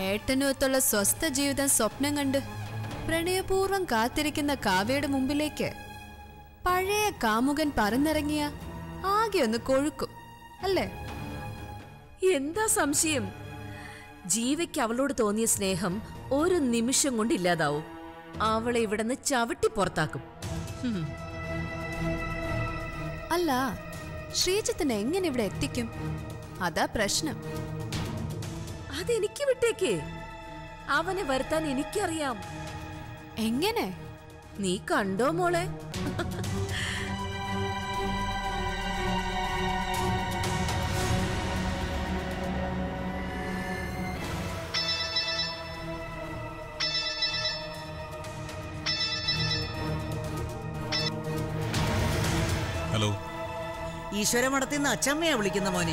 ഏട്ടനുമൊത്തുള്ള സ്വസ്ഥ ജീവിതം സ്വപ്നം കണ്ട് പ്രണയപൂർവ്വം കാത്തിരിക്കുന്ന കാവ്യയുടെ മുമ്പിലേക്ക് പഴയ കാമുകൻ പറന്നിറങ്ങിയ ആകെ ഒന്ന് കൊഴുക്കും അല്ലേ എന്താ സംശയം ജീവയ്ക്ക് അവളോട് തോന്നിയ സ്നേഹം ഒരു നിമിഷം കൊണ്ട് ഇല്ലാതാവും അവളെ ഇവിടുന്ന് ചവിട്ടി പുറത്താക്കും ഹും. അല്ല ശ്രീജിത്തിനെ എങ്ങനെ ഇവിടെ എത്തിക്കും അതാ പ്രശ്നം അതെനിക്ക് വിട്ടേക്ക് അവനെ വരുത്താൻ എനിക്കറിയാം എങ്ങനെ നീ കണ്ടോ മോളെ ഹലോ ഈശ്വരമഠത്തിൽ നിന്ന് അച്ചമ്മയാ വിളിക്കുന്ന മോനെ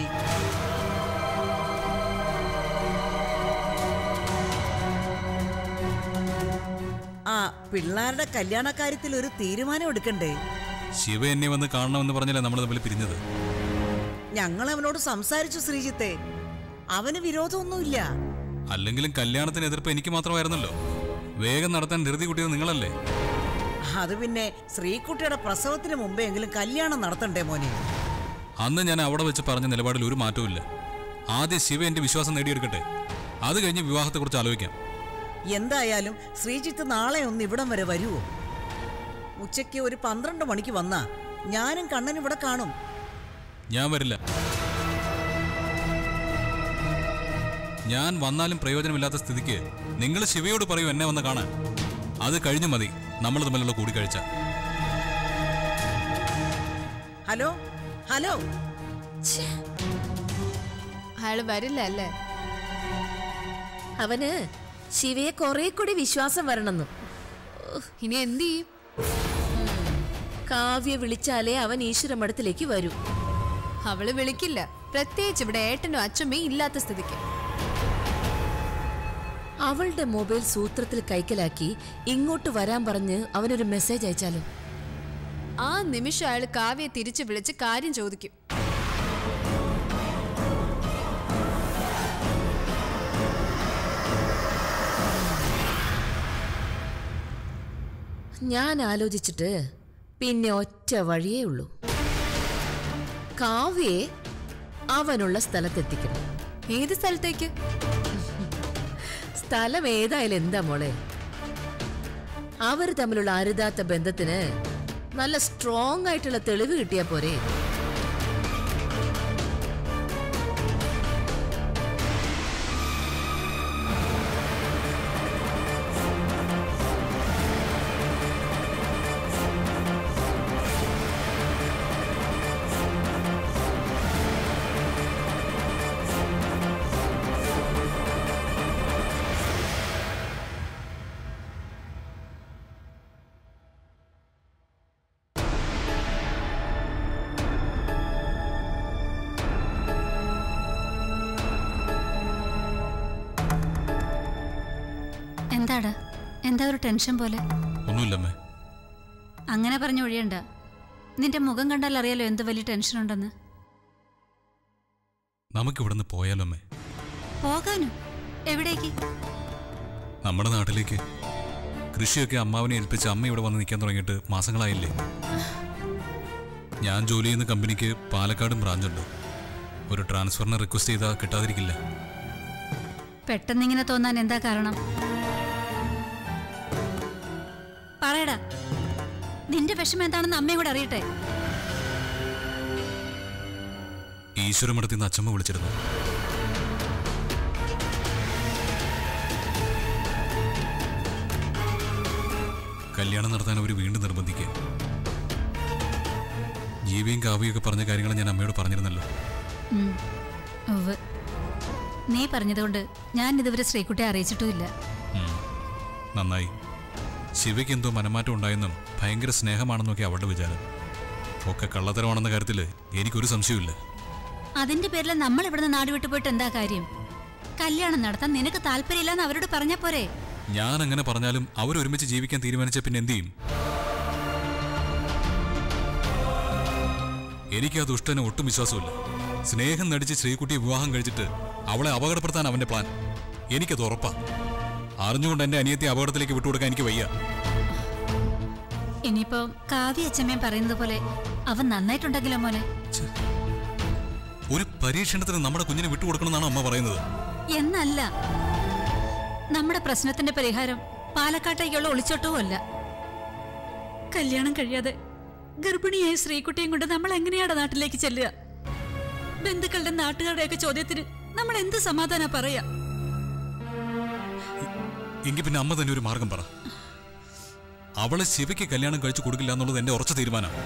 ആ പിള്ളേരുടെ കല്യാണക്കാര്യത്തിൽ ഒരു തീരുമാനം എടുക്കണ്ടേ ശിവ എന്നെ വന്ന് കാണണമെന്ന് പറഞ്ഞല്ലേ നമ്മൾ തമ്മിൽ പിരിഞ്ഞത് ഞങ്ങൾ അവനോട് സംസാരിച്ചു ശ്രീജിത്തെ അവന് വിരോധമൊന്നുമില്ല അല്ലെങ്കിലും കല്യാണത്തിന് എതിർപ്പ് എനിക്ക് മാത്രമായിരുന്നല്ലോ വേഗം നടത്താൻ ധൃതി കൂട്ടിയത് നിങ്ങളല്ലേ അത് പിന്നെ ശ്രീകുട്ടിയുടെ പ്രസവത്തിന് മുമ്പെങ്കിലും കല്യാണം നടത്തണ്ടേ മോനെ അന്ന് ഞാൻ അവിടെ വെച്ച് പറഞ്ഞ നിലപാടിൽ ഒരു മാറ്റവുമില്ല ആദ്യം ശിവ എന്റെ വിശ്വാസം നേടിയെടുക്കട്ടെ അത് കഴിഞ്ഞ് വിവാഹത്തെക്കുറിച്ച് ആലോചിക്കാം എന്തായാലും ശ്രീജിത്ത് നാളെ ഒന്ന് ഇവിടം വരെ വരുവോ ഉച്ചയ്ക്ക് ഒരു പന്ത്രണ്ട് മണിക്ക് വന്നാ ഞാനും കണ്ണനും ഇവിടെ കാണും ഞാൻ വരില്ല ഞാൻ വന്നാലും പ്രയോജനമില്ലാത്ത സ്ഥിതിക്ക് നിങ്ങൾ ശിവയോട് പറയൂ എന്നെ വന്ന് കാണാൻ അത് കഴിഞ്ഞു മതി നമ്മൾ തമ്മിലുള്ള കൂടിക്കാഴ്ച ഹലോ ഹലോ അയാൾ വരില്ല അല്ലേ അവന് ശിവയെ കുറെ കൂടി വിശ്വാസം വരണമെന്ന് ഇനി എന്ത് ചെയ്യും കാവ്യ വിളിച്ചാലേ അവൻ ഈശ്വരമഠത്തിലേക്ക് വരൂ അവള് വിളിക്കില്ല പ്രത്യേകിച്ച് ഇവിടെ ഏട്ടനും അച്ഛമ്മയും ഇല്ലാത്ത സ്ഥിതിക്ക് അവളുടെ മൊബൈൽ സൂത്രത്തിൽ കൈക്കലാക്കി ഇങ്ങോട്ട് വരാൻ പറഞ്ഞ് അവനൊരു മെസ്സേജ് അയച്ചാലോ ആ നിമിഷം അയാൾ കാവ്യയെ തിരിച്ചു വിളിച്ച് കാര്യം ചോദിക്കും ഞാൻ ആലോചിച്ചിട്ട് പിന്നെ ഒറ്റ വഴിയേ ഉള്ളൂ കാവ്യയെ അവനുള്ള സ്ഥലത്തെത്തിക്കണം ഏത് സ്ഥലത്തേക്ക് സ്ഥലം ഏതായാലും എന്താ മോളെ അവർ തമ്മിലുള്ള അരുതാത്ത ബന്ധത്തിന് നല്ല സ്ട്രോങ് ആയിട്ടുള്ള തെളിവ് കിട്ടിയാ പോരെ എന്താടാ എന്താ ഒരു ടെൻഷൻ പോലെ ഒന്നുമില്ലമ്മേ അങ്ങനെ പറഞ്ഞു ഒഴിയണ്ട നിന്റെ മുഖം കണ്ടാൽ അറിയാലോ എന്ത് വലിയ ടെൻഷൻ ഉണ്ടെന്ന് നമുക്കിവിടുന്ന് പോയാലോ അമ്മേ പോകാനോ എവിടേക്ക് നമ്മുടെ നാട്ടിലേക്ക് കൃഷിയൊക്കെ അമ്മാവനെ ഏൽപ്പിച്ച് അമ്മ ഇവിടെ വന്ന് നിൽക്കാൻ തുടങ്ങിയിട്ട് മാസങ്ങളായില്ലേ ഞാൻ ജോലി ചെയ്യുന്ന കമ്പനിക്ക് പാലക്കാടും ബ്രാഞ്ചുണ്ട് ഒരു ട്രാൻസ്ഫറിന് റിക്വസ്റ്റ് ചെയ്താൽ കിട്ടാതിരിക്കില്ല പെട്ടെന്നിങ്ങനെ തോന്നാൻ എന്താ കാരണം പറയടാ നിന്റെ വിഷമം എന്താണെന്ന് അമ്മയും കൂടെ അറിയട്ടെ ഈശ്വരമഠത്തിൽ നിന്ന് അച്ഛമ്മ വിളിച്ചിരുന്നു കല്യാണം നടത്താൻ അവർ വീണ്ടും നിർബന്ധിക്കുക ജീവിയും കാവ്യൊക്കെ പറഞ്ഞ കാര്യങ്ങൾ ഞാൻ അമ്മയോട് പറഞ്ഞിരുന്നല്ലോ ഉം. ഉവ്വ്. നീ പറഞ്ഞതുകൊണ്ട് ഞാൻ ഇതുവരെ ശ്രീകുട്ടിയെ അറിയിച്ചിട്ടുമില്ല ഉം. നന്നായി ശിവയ്ക്ക് എന്തോ മനമാറ്റം ഉണ്ടായെന്നും ഭയങ്കര സ്നേഹമാണെന്നൊക്കെ അവളുടെ വിചാരം ഒക്കെ കള്ളത്തരമാണെന്ന കാര്യത്തിൽ എനിക്കൊരു സംശയമില്ല അതിന്റെ പേരിൽ നമ്മൾ ഇവിടുന്ന് നാട് വിട്ടു പോയിട്ട് എന്താ കാര്യം കല്യാണം നടത്താൻ നിനക്ക് താല്പര്യമില്ലെന്ന് അവരോട് പറഞ്ഞാ പോരെ ഞാൻ അങ്ങനെ പറഞ്ഞാലും അവരൊരുമിച്ച് ജീവിക്കാൻ തീരുമാനിച്ച പിന്നെ എന്ത് ചെയ്യും എനിക്ക് ആ ദുഷ്ടന് ഒട്ടും വിശ്വാസമില്ല സ്നേഹം നടിച്ച് ശ്രീകുട്ടിയെ വിവാഹം കഴിച്ചിട്ട് അവളെ അപകടപ്പെടുത്താൻ അവന്റെ പ്ലാൻ എനിക്കത് ഉറപ്പാ അറിഞ്ഞുകൊണ്ട് എന്റെ അനിയത്തെ അപകടത്തിലേക്ക് വിട്ടുകൊടുക്കാൻ എനിക്ക് വയ്യ ഇനിയിപ്പോ കാവ്യ അച്ഛമ്മയും പറയുന്നത് പോലെ അവൻ നന്നായിട്ടുണ്ടെങ്കിലോ മോനെ ഒരു പരീക്ഷണത്തിന് നമ്മുടെ കുഞ്ഞിനെ വിട്ടുകൊടുക്കണമെന്നാണ് അമ്മ പറയുന്നത് എന്നല്ല നമ്മുടെ പ്രശ്നത്തിന്റെ പരിഹാരം പാലക്കാട്ടേക്കുള്ള ഒളിച്ചോട്ടവും അല്ല കല്യാണം കഴിയാതെ ഗർഭിണിയായ ശ്രീകുട്ടിയും കൊണ്ട് നമ്മൾ എങ്ങനെയാണ് നാട്ടിലേക്ക് ചെല്ലുക ബന്ധുക്കളുടെ നാട്ടുകാരുടെയൊക്കെ ചോദ്യത്തിന് നമ്മൾ എന്ത് സമാധാന പറയാ എങ്കിൽ പിന്നെ അമ്മ തന്നെ ഒരു മാർഗം പറ അവളെ ശിവയ്ക്ക് കല്യാണം കഴിച്ചു കൊടുക്കില്ല എന്നുള്ളത് എന്റെ ഉറച്ച തീരുമാനമാണ്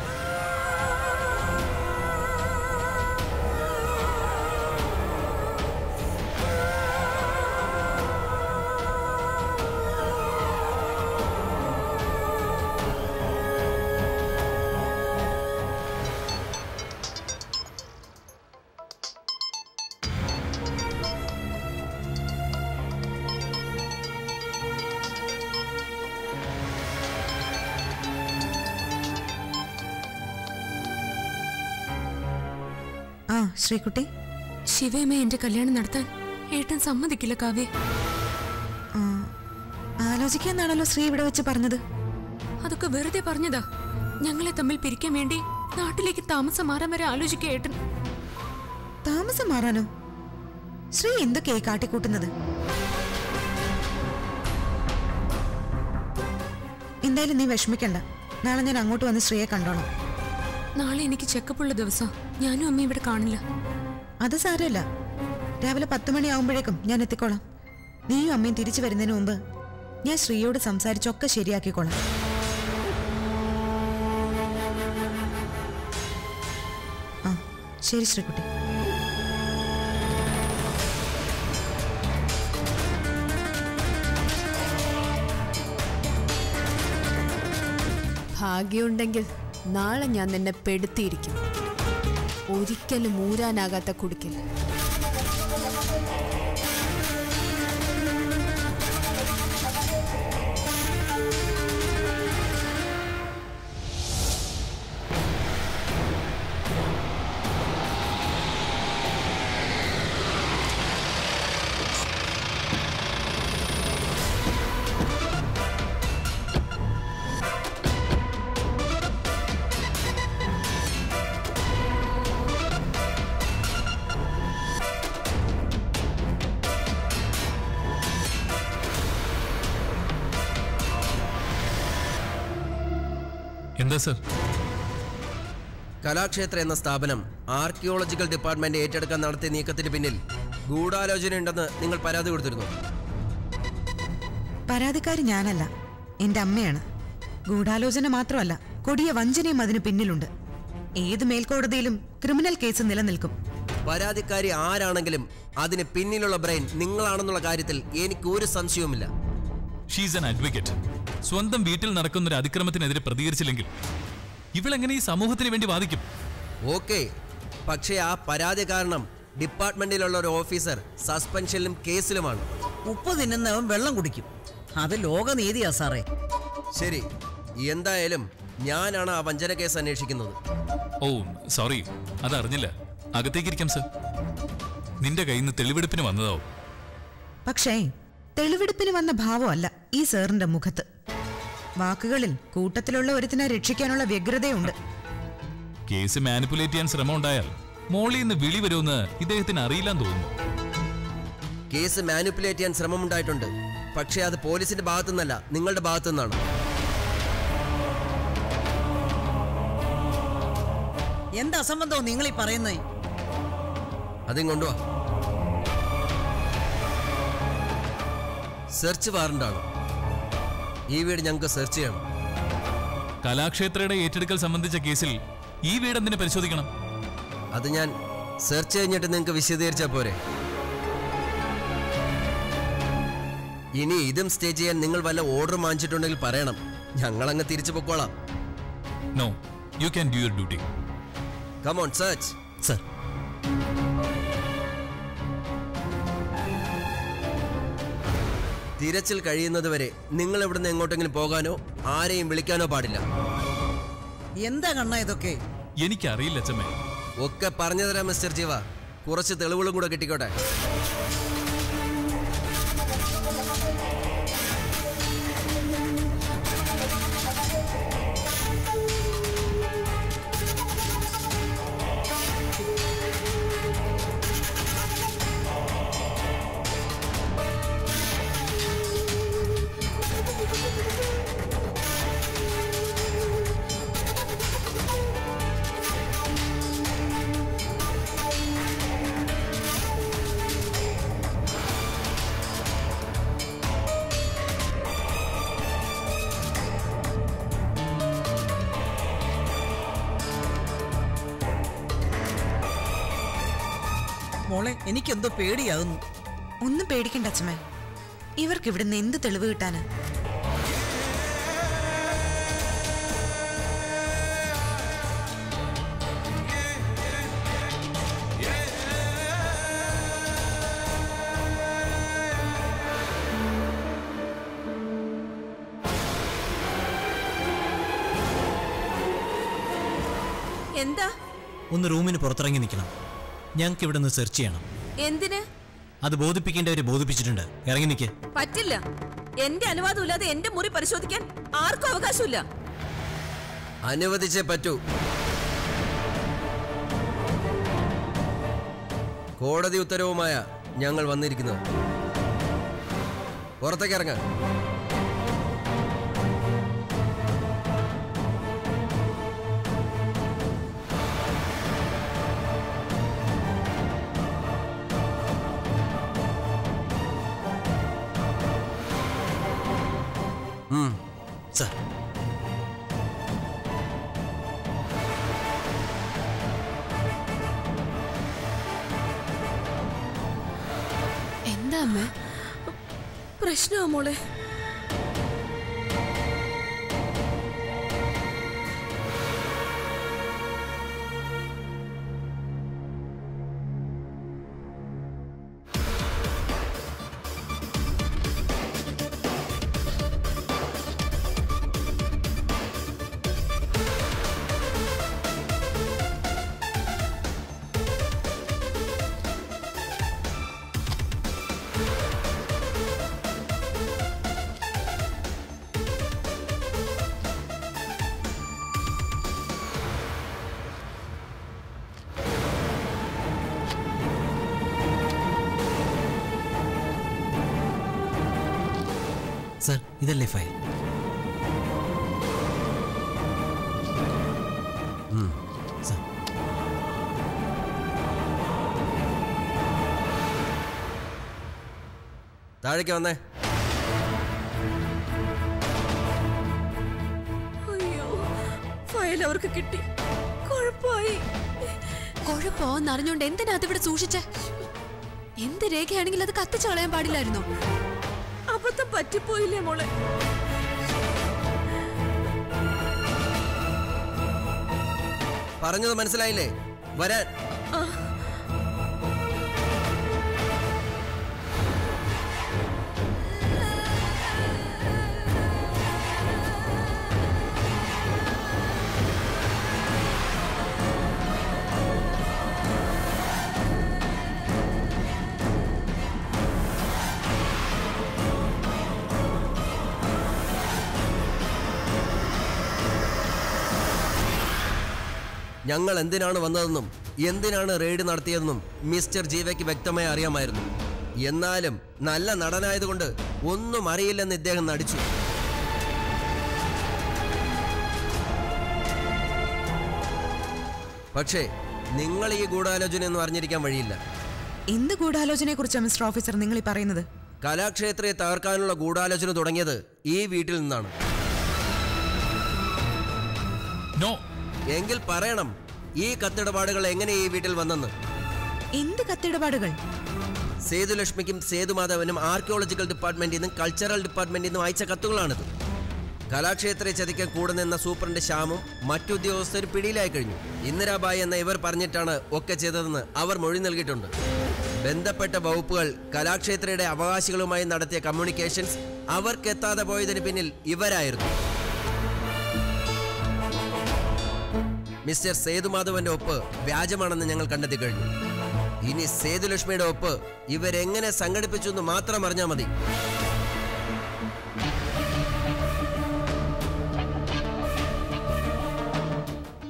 ആ ശ്രീകുട്ടി ശിവയമ്മ എന്റെ കല്യാണം നടത്താൻ ഏട്ടൻ സമ്മതിക്കില്ല കാവ്യ ആ, ആലോചിക്കാന്നാണല്ലോ ശ്രീ ഇവിടെ വെച്ച് പറഞ്ഞത് അതൊക്കെ വെറുതെ പറഞ്ഞതാ ഞങ്ങളെ തമ്മിൽ പിരിക്കാൻ വേണ്ടി നാട്ടിലേക്ക് താമസം മാറാൻ വരെ ആലോചിക്കുക ഏട്ടൻ താമസം മാറാനോ ശ്രീ എന്തൊക്കെയായി കാട്ടിക്കൂട്ടുന്നത് എന്തായാലും നീ വിഷമിക്കണ്ട നാളെ ഞാൻ അങ്ങോട്ട് വന്ന് ശ്രീയെ കണ്ടോളാം നാളെ എനിക്ക് ചെക്കപ്പുള്ള ദിവസം ഞാനും അമ്മ ഇവിടെ കാണില്ല അത് സാരമില്ല രാവിലെ പത്ത് മണിയാവുമ്പോഴേക്കും ഞാൻ എത്തിക്കോളാം നീയും അമ്മയും തിരിച്ചു വരുന്നതിന് മുമ്പ് ഞാൻ ശ്രീയോട് സംസാരിച്ചൊക്കെ ശരിയാക്കിക്കോളാം ആ ശരി ശ്രീകുട്ടി ഭാഗ്യമുണ്ടെങ്കിൽ നാളെ ഞാൻ നിന്നെ പെടുത്തിയിരിക്കും ഒരിക്കലും മൂരാനാകാത്ത കുടുക്കിൽ എന്താ സർ കലാക്ഷേത്ര എന്ന സ്ഥാപനം ആർക്കിയോളജിക്കൽ ഡിപ്പാർട്ട്മെന്റ് ഏറ്റെടുക്കാൻ നടത്തിയ നീക്കത്തിന് പിന്നിൽ ഗൂഢാലോചനയുണ്ടെന്ന് നിങ്ങൾ പരാതി കൊടുത്തിരുന്നു പരാതിക്കാരി ഞാനല്ല എന്റെ അമ്മയാണ് ഗൂഢാലോചന മാത്രമല്ല കൊടിയ വഞ്ചനയും അതിന് പിന്നിലുണ്ട് ഏത് മേൽക്കോടതിയിലും ക്രിമിനൽ കേസ് നിലനിൽക്കും പരാതിക്കാരി ആരാണെങ്കിലും അതിന് പിന്നിലുള്ള ബ്രെയിൻ നിങ്ങളാണെന്നുള്ള കാര്യത്തിൽ എനിക്ക് ഒരു സംശയവുമില്ല ഷീസ് ആൻ അഡ്വക്കേറ്റ് സ്വന്തം വീട്ടിൽ നടക്കുന്ന ഒരു അതിക്രമത്തിനെതിരെ പ്രതികരിച്ചില്ലെങ്കിൽ ഇവളെങ്ങനെ ഈ സമൂഹത്തിന് വേണ്ടി വാദിക്കും ഓക്കെ പക്ഷേ ആ പരാതി കാരണം ഡിപ്പാർട്ട്മെന്റിലുള്ള ഒരു ഓഫീസർ സസ്പെൻഷനിലും കേസിലുമാണ് ഉപ്പ് തിന്നുന്നവൻ വെള്ളം കുടിക്കും അത് ലോകനീതിയാ സാറേ ശരി എന്തായാലും ഞാനാണ് ആ വഞ്ചന കേസ് അന്വേഷിക്കുന്നത് ഓ സോറി അതറിഞ്ഞില്ല അകത്തേക്ക് ഇരിക്കാം സർ നിന്റെ കയ്യിൽ നിന്ന് തെളിവെടുപ്പിന് വന്നതാവും പക്ഷേ തെളിവെടുപ്പിന് വന്ന ഭാവമല്ല ഈ സാറിന്റെ മുഖത്ത് വാക്കുകളിൽ കൂട്ടത്തിലുള്ള ഒരുത്തിനെ രക്ഷിക്കാനുള്ള വ്യഗ്രതയുണ്ട് കേസ് മാനിപ്പുലേറ്റ് ചെയ്യാൻ ശ്രമം ഉണ്ടായാൽ മോളിൽ നിന്ന് വിളി വരുമെന്ന് ഇദ്ദേഹത്തിന് അറിയില്ലാന്ന് തോന്നുന്നു കേസ് മാനിപ്പുലേറ്റ് ചെയ്യാൻ ശ്രമമുണ്ടായിട്ടുണ്ട് പക്ഷേ അത് പോലീസിന്റെ ഭാഗത്തു നിന്നല്ല നിങ്ങളുടെ ഭാഗത്തു നിന്നാണ് എന്ത് അസംബന്ധവും നിങ്ങൾ ഈ പറയുന്നേ അതും കൊണ്ടുവാ സെർച്ച് വാറണ്ടാണ് ഈ വീട് ഞങ്ങൾക്ക് സെർച്ച് ചെയ്യണം കലാക്ഷേത്രയുടെ ഏറ്റെടുക്കൽ സംബന്ധിച്ച കേസിൽ ഈ വീട് എന്തിനെ പരിശോധിക്കണം അത് ഞാൻ സെർച്ച് കഴിഞ്ഞിട്ട് നിങ്ങൾക്ക് വിശദീകരിച്ചാൽ പോരെ ഇനി ഇതും സ്റ്റേ ചെയ്യാൻ നിങ്ങൾ വല്ല ഓർഡർ വാങ്ങിച്ചിട്ടുണ്ടെങ്കിൽ പറയണം ഞങ്ങളങ്ങ് തിരിച്ചു പൊക്കോളാം no you can do your duty come on search sir തിരച്ചിൽ കഴിയുന്നതുവരെ നിങ്ങൾ ഇവിടുന്ന് എങ്ങോട്ടെങ്കിലും പോകാനോ ആരെയും വിളിക്കാനോ പാടില്ല എന്താ കണ്ണ ഇതൊക്കെ എനിക്കറിയില്ല അച്ഛമ്മേ ഒക്കെ പറഞ്ഞു തരാം മിസ്റ്റർ ജീവ കുറച്ച് തെളിവുകളും കൂടെ കിട്ടിക്കോട്ടെ മോളെ എനിക്കെന്തോ പേടിയാകുന്നു ഒന്നും പേടിക്കണ്ട അച്ഛമ്മേ ഇവർക്ക് ഇവിടുന്ന് എന്ത് തെളിവ് കിട്ടാന് എന്താ ഒന്ന് റൂമിന് പുറത്തിറങ്ങി നിൽക്കണം ഞങ്ങൾക്ക് ഇവിടെ നിന്ന് സെർച്ച് ചെയ്യണം എന്തിന് അത് ബോധിപ്പിക്കേണ്ടവരെ ബോധിപ്പിച്ചിട്ടുണ്ട് ഇറങ്ങി നിൽക്ക് പറ്റില്ല എന്റെ അനുവാദം ഇല്ലാതെ എന്റെ മുറി പരിശോധിക്കാൻ ആർക്കും അവകാശമില്ല അനുവദിച്ചേ പറ്റൂ കോടതി ഉത്തരവുമായ ഞങ്ങൾ വന്നിരിക്കുന്നത് പുറത്തേക്ക് ഇറങ്ങ സർ എന്താ അമ്മേ പ്രശ്നമാ മോളെ സർ ഇതല്ലേ ഫയൽ സർ താഴേക്ക് വന്നേ അയ്യോ ഫയൽ അവർക്ക് കിട്ടി കുഴപ്പമായി കുഴപ്പമോന്ന് അറിഞ്ഞോണ്ട് എന്തിനാ അതിവിടെ സൂക്ഷിച്ചേ എന്ത് രേഖയാണെങ്കിൽ അത് കത്തിച്ചു കളയാൻ പാടില്ലായിരുന്നോ അബദ്ധം പറ്റിപ്പോയില്ലേ മോളെ പറഞ്ഞത് മനസ്സിലായില്ലേ വരാൻ ഞങ്ങൾ എന്തിനാണ് വന്നതെന്നും എന്തിനാണ് റെയ്ഡ് നടത്തിയതെന്നും മിസ്റ്റർ ജീവയ്ക്ക് വ്യക്തമായി അറിയാമായിരുന്നു എന്നാലും നല്ല നടനായതുകൊണ്ട് ഒന്നും അറിയില്ലെന്ന് ഇദ്ദേഹം നടിച്ചു പക്ഷേ നിങ്ങൾ ഈ ഗൂഢാലോചനയൊന്നും അറിഞ്ഞിരിക്കാൻ വഴിയില്ല എന്ത് ഗൂഢാലോചനയെ കുറിച്ചാണ് മിസ്റ്റർ ഓഫീസർ നിങ്ങൾ ഈ പറയുന്നത് കലാക്ഷേത്രയെ തകർക്കാനുള്ള ഗൂഢാലോചന തുടങ്ങിയത് ഈ വീട്ടിൽ നിന്നാണ് നോ എങ്കിൽ പറയണം ഈ കത്തിടപാടുകൾ എങ്ങനെ ഈ വീട്ടിൽ വന്നെന്ന് എന്ത് കത്തിടപാടുകൾ സേതുലക്ഷ്മിക്കും സേതുമാധവനും ആർക്കിയോളജിക്കൽ ഡിപ്പാർട്ട്മെന്റിൽ നിന്നും കൾച്ചറൽ ഡിപ്പാർട്ട്മെന്റിൽ നിന്നും അയച്ച കത്തുകളാണിത് കലാക്ഷേത്രയെ ചതിക്കാൻ കൂടെ നിന്ന സൂപ്രണ്ട് ശ്യാമും മറ്റുദ്യോഗസ്ഥരും പിടിയിലായി കഴിഞ്ഞു ഇന്ദിരാബായി എന്ന ഇവർ പറഞ്ഞിട്ടാണ് ഒക്കെ ചെയ്തതെന്ന് അവർ മൊഴി നൽകിയിട്ടുണ്ട് ബന്ധപ്പെട്ട വകുപ്പുകൾ കലാക്ഷേത്രയുടെ അവകാശികളുമായി നടത്തിയ കമ്മ്യൂണിക്കേഷൻസ് അവർക്കെത്താതെ പോയതിന് പിന്നിൽ ഇവരായിരുന്നു മിസ്റ്റർ സേതുമാധവന്റെ ഒപ്പ് വ്യാജമാണെന്ന് ഞങ്ങൾ കണ്ടെത്തി കഴിഞ്ഞു ഇനി സേതുലക്ഷ്മിയുടെ ഒപ്പ് ഇവരെങ്ങനെ സംഘടിപ്പിച്ചു എന്ന് മാത്രം അറിഞ്ഞാൽ മതി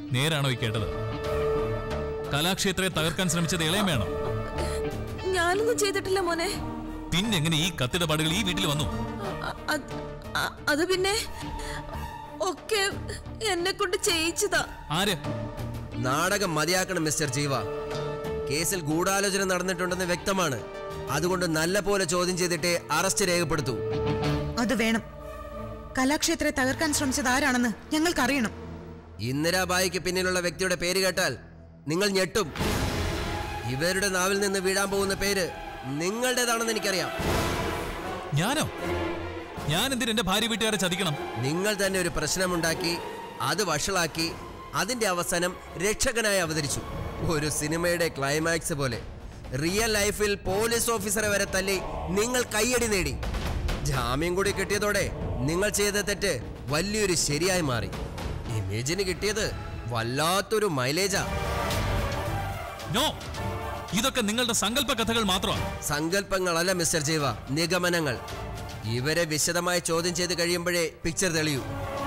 നേരാണോ ഈ കേട്ടത് കലാക്ഷേത്രയെ തകർക്കാൻ ശ്രമിച്ചത് ഇളയമയാണോ ഞാനൊന്നും ചെയ്തിട്ടില്ല മോനെ പിന്നെങ്ങനെ ഈ കത്തിടപാടുകൾ ഈ വീട്ടിൽ വന്നു അ- അത് അ- അത് പിന്നെ ഒക്കെ എന്നെ കൊണ്ട് ചെയ്യിച്ചതാ ആര് നാടകം മതിയാക്കണം മിസ്റ്റർ ജീവ കേസിൽ ഗൂഢാലോചന നടന്നിട്ടുണ്ടെന്ന് വ്യക്തമാണ് അതുകൊണ്ട് നല്ല പോലെ ചോദ്യം ചെയ്തിട്ടേ അറസ്റ്റ് രേഖപ്പെടുത്തൂ അത് വേണം കലാക്ഷേത്രത്തെ തകർക്കാൻ ശ്രമിച്ചത് ആരാണെന്ന് ഞങ്ങൾക്കറിയണം ഇന്ദിരാബായിക്ക് പിന്നിലുള്ള വ്യക്തിയുടെ പേര് കേട്ടാൽ നിങ്ങൾ ഞെട്ടും ഇവരുടെ നാവിൽ നിന്ന് വീഴാൻ പോകുന്ന പേര് നിങ്ങളുടേതാണെന്ന് എനിക്കറിയാം ഞാനോ ഞാൻ എന്തിന് എന്റെ ഭാര്യ വീട്ടുകാരെ ചതിക്കണം നിങ്ങൾ തന്നെ ഒരു പ്രശ്നമുണ്ടാക്കി അത് വഷളാക്കി അതിന്റെ അവസാനം രക്ഷകനായി അവതരിച്ചു ഒരു സിനിമയുടെ ക്ലൈമാക്സ് പോലെ റിയൽ ലൈഫിൽ പോലീസ് ഓഫീസറെ വരെ തല്ലി നിങ്ങൾ കയ്യടി നേടി ജാമ്യം കൂടി കിട്ടിയതോടെ നിങ്ങൾ ചെയ്ത തെറ്റ് വലിയൊരു ശരിയായി മാറി ഇമേജിന് കിട്ടിയത് വല്ലാത്തൊരു മൈലേജാ നോ ഇതൊക്കെ നിങ്ങളുടെ സങ്കല്പ കഥകൾ മാത്രമാണ് സങ്കല്പങ്ങളല്ല മിസ്റ്റർ ജീവ നിഗമനങ്ങൾ ഇവരെ വിശദമായി ചോദ്യം ചെയ്ത് കഴിയുമ്പോഴേ പിക്ചർ തെളിയൂ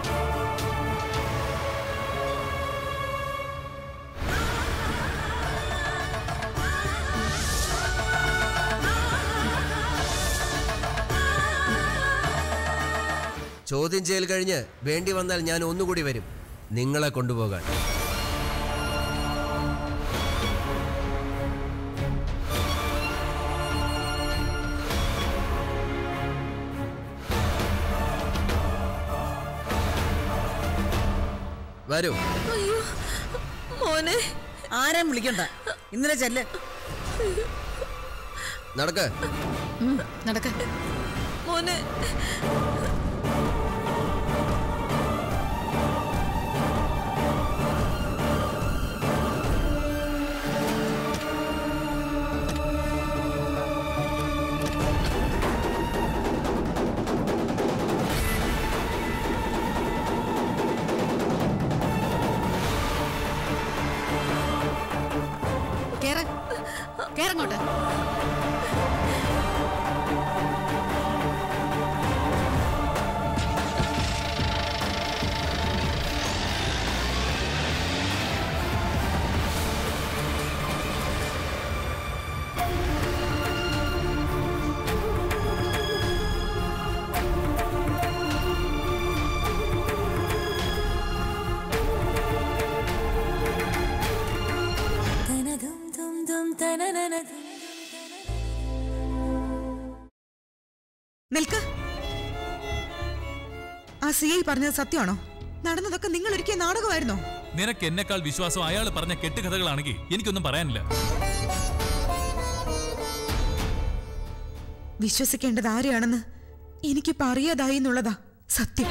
ചോദ്യം ചെയ്യൽ കഴിഞ്ഞ് വേണ്ടി വന്നാൽ ഞാൻ ഒന്നുകൂടി വരും നിങ്ങളെ കൊണ്ടുപോകാൻ വരൂ അയ്യോ മോനെ ആരെയും വിളിക്കണ്ട ഇന്നലെ ചെല്ല് നടക്ക് നടക്ക മോനെ കേറ കേറങ്ങോട്ട് നിൽക്ക് ആ സി ഐ പറഞ്ഞത് സത്യമാണോ നടന്നതൊക്കെ നിങ്ങൾ ഒരുക്കിയ നാടകമായിരുന്നോ നിനക്ക് എന്നെക്കാൾ വിശ്വാസം അയാൾ പറഞ്ഞ കെട്ടുകഥകളാണെങ്കിൽ എനിക്കൊന്നും പറയാനില്ല വിശ്വസിക്കേണ്ടത് ആരെയാണെന്ന് എനിക്കിപ്പോ അറിയാതായി എന്നുള്ളതാ സത്യം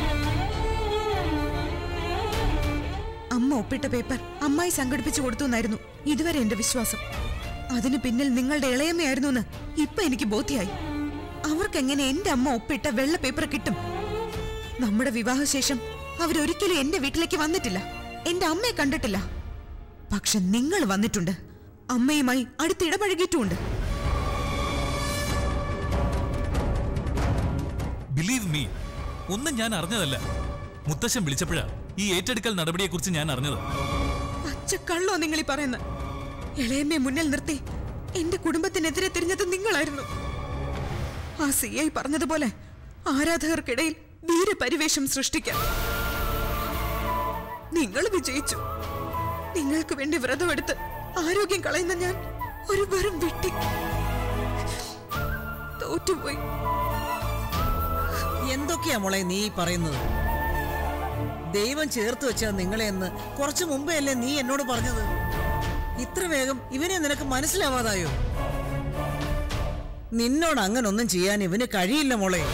അമ്മ ഒപ്പിട്ട പേപ്പർ അമ്മായി സംഘടിപ്പിച്ചു കൊടുത്തു എന്നായിരുന്നു ഇതുവരെ എന്റെ വിശ്വാസം അതിന് പിന്നിൽ നിങ്ങളുടെ ഇളയമ്മയായിരുന്നു എന്ന് ഇപ്പൊ എനിക്ക് ബോധ്യായി അവർക്കെങ്ങനെ എന്റെ അമ്മ ഒപ്പിട്ട വെള്ള പേപ്പർ കിട്ടും നമ്മുടെ വിവാഹശേഷം അവരൊരിക്കലും എന്റെ വീട്ടിലേക്ക് വന്നിട്ടില്ല എന്റെ അമ്മയെ കണ്ടിട്ടില്ല പക്ഷെ നിങ്ങൾ വന്നിട്ടുണ്ട് അമ്മയുമായി അടുത്തിടപഴകിയിട്ടുമുണ്ട് ബിലീവ് മീ ഒന്നും ഞാൻ അറിഞ്ഞതല്ല മുത്തശ്ശൻ വിളിച്ചപ്പോഴാ ഈ ഏറ്റെടുക്കൽ നടപടിയെക്കുറിച്ച് ഞാൻ അറിഞ്ഞത് പച്ചക്കള്ളോ നിങ്ങൾ ഈ പറയുന്നത് ഇളയമ്മയെ മുന്നിൽ നിർത്തി എന്റെ കുടുംബത്തിനെതിരെ തിരിഞ്ഞത് നിങ്ങളായിരുന്നു ആ സി ഐ പറഞ്ഞതുപോലെ ആരാധകർക്കിടയിൽ വീരപരിവേഷം സൃഷ്ടിക്കാൻ നിങ്ങൾ വിജയിച്ചു നിങ്ങൾക്ക് വേണ്ടി വ്രതമെടുത്ത് ആരോഗ്യം കളയുന്ന ഞാൻ ഒരു വെറും വിട്ടി തോറ്റുപോയി എന്തൊക്കെയാ മോളെ നീ ഈ പറയുന്നത് ദൈവം ചേർത്ത് വെച്ചാ നിങ്ങളെ എന്ന് കുറച്ചു മുമ്പേ അല്ലേ നീ എന്നോട് പറഞ്ഞത് ഇത്ര വേഗം ഇവനെ നിനക്ക് മനസ്സിലാവാതായോ നിന്നോട് അങ്ങനൊന്നും ചെയ്യാൻ ഇവന് കഴിയില്ല മോളെ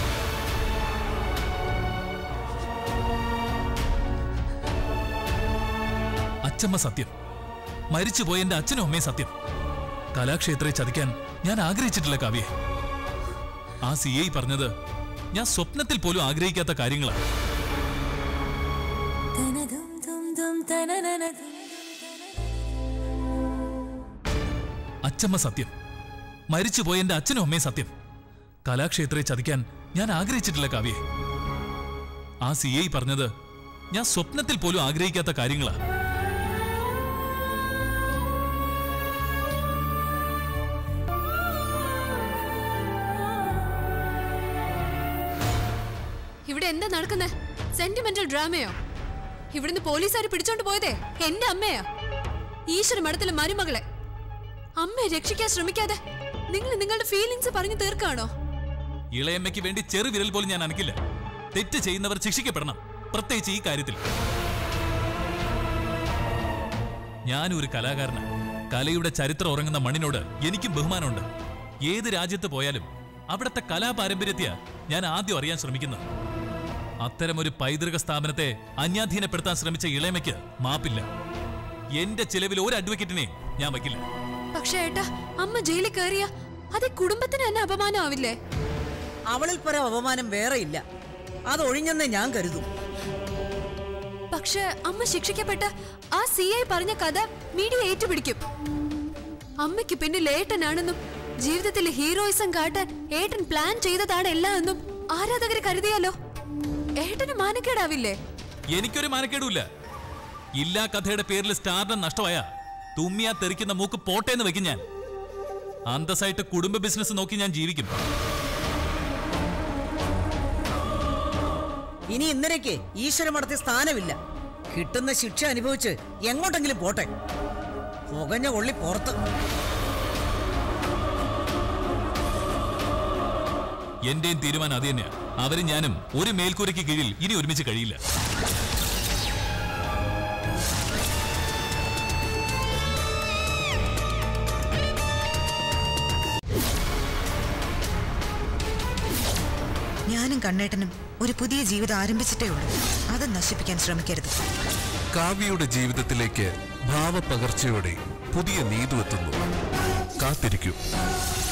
അച്ചമ്മ സത്യം മരിച്ചുപോയ എന്റെ അച്ഛനും അമ്മയും സത്യം കലാക്ഷേത്രയെ ചതിക്കാൻ ഞാൻ ആഗ്രഹിച്ചിട്ടില്ല കാവ്യെ ആ സി ഐ പറഞ്ഞത് ഞാൻ സ്വപ്നത്തിൽ പോലും ആഗ്രഹിക്കാത്ത കാര്യങ്ങളാണ് അച്ചമ്മ സത്യം മരിച്ചുപോയ എന്റെ അച്ഛനും അമ്മയും സത്യം കലാക്ഷേത്രയെ ചതിക്കാൻ ഞാൻ ആഗ്രഹിച്ചിട്ടില്ല കാവ്യെ ആ സി ഐ പറഞ്ഞത് ഞാൻ സ്വപ്നത്തിൽ പോലും ആഗ്രഹിക്കാത്ത കാര്യങ്ങളാണ് എന്താ നടക്കുന്നത് സെന്റിമെന്റൽ ഡ്രാമയോ ഇവിടുന്ന് പോലീസുകാർ പിടിച്ചോണ്ട് പോയതേ എന്റെ അമ്മയാ ഈശ്വര മഠത്തിലെ മരുമകളെ അമ്മയെ രക്ഷിക്കാൻ ശ്രമിക്കാതെ നിങ്ങൾ നിങ്ങളുടെ ഫീലിങ്സ് പറഞ്ഞു തീർക്കാണോ ഇളയമ്മയ്ക്ക് വേണ്ടി ചെറുവിരൽ പോലും ഞാൻ അനക്കില്ല തെറ്റ് ചെയ്യുന്നവർ ശിക്ഷിക്കപ്പെടണം പ്രത്യേകിച്ച് ഈ കാര്യത്തിൽ ഞാനും ഒരു കലാകാരനാണ് കലയുടെ ചരിത്രം ഉറങ്ങുന്ന മണ്ണിനോട് എനിക്കും ബഹുമാനമുണ്ട് ഏത് രാജ്യത്ത് പോയാലും അവിടുത്തെ കലാപാരമ്പര്യത്തെയാ ഞാൻ ആദ്യം അറിയാൻ ശ്രമിക്കുന്നത് അത്തരമൊരു പൈതൃക സ്ഥാപനത്തെ അന്യാധീനപ്പെടുത്താൻ ശ്രമിച്ച ഇളയമയ്ക്ക് മാപ്പില്ല എന്റെ ചിലവിൽ ഒരു അഡ്വക്കേറ്റിനെയും ഞാൻ വയ്ക്കില്ല പക്ഷേ ഏട്ടാ അമ്മ ജയിലിൽ കയറിയ അത് കുടുംബത്തിന് തന്നെ അപമാനമാവില്ലേ അവളിൽ പരം അപമാനം വേറെ ഇല്ല അത് ഒഴിഞ്ഞെന്നേ ഞാൻ കരുതും പക്ഷെ അമ്മ ശിക്ഷിക്കപ്പെട്ട് ആ സി ഐ പറഞ്ഞ കഥ മീഡിയ ഏറ്റുപിടിക്കും അമ്മയ്ക്ക് പിന്നിൽ ഏട്ടനാണെന്നും ജീവിതത്തിൽ ഹീറോയിസം കാട്ടാൻ ഏട്ടൻ പ്ലാൻ ചെയ്തതാണ് എല്ലാം എന്നും ആരാധകർ കരുതിയാലോ ഏട്ടന് മാനക്കേടാവില്ലേ എനിക്കൊരു മാനക്കേടുമില്ല ഇല്ലാ കഥയുടെ പേരിൽ സ്റ്റാറിന് നഷ്ടമായ തുമ്മിയാ തെറിക്കുന്ന മൂക്ക് പോട്ടേന്ന് വെക്കും ഞാൻ അന്തസ്സായിട്ട് കുടുംബ ബിസിനസ് നോക്കി ഞാൻ ജീവിക്കും ഇനി ഇന്നലേക്ക് ഈശ്വര മഠത്തിൽ സ്ഥാനമില്ല കിട്ടുന്ന ശിക്ഷ അനുഭവിച്ച് എങ്ങോട്ടെങ്കിലും പോട്ടെ പുകഞ്ഞ കൊള്ളി പുറത്ത് എന്റെയും തീരുമാനം അത് തന്നെയാ അവരും ഞാനും ഒരു മേൽക്കൂരയ്ക്ക് കീഴിൽ ഇനി ഒരുമിച്ച് കഴിയില്ല ഞാനും കണ്ണേട്ടനും ഒരു പുതിയ ജീവിതം ആരംഭിച്ചിട്ടേ ഉള്ളൂ അത് നശിപ്പിക്കാൻ ശ്രമിക്കരുത് കാവ്യയുടെ ജീവിതത്തിലേക്ക് ഭാവപകർച്ചയോടെ പുതിയ നീതു എത്തുന്നു കാത്തിരിക്കൂ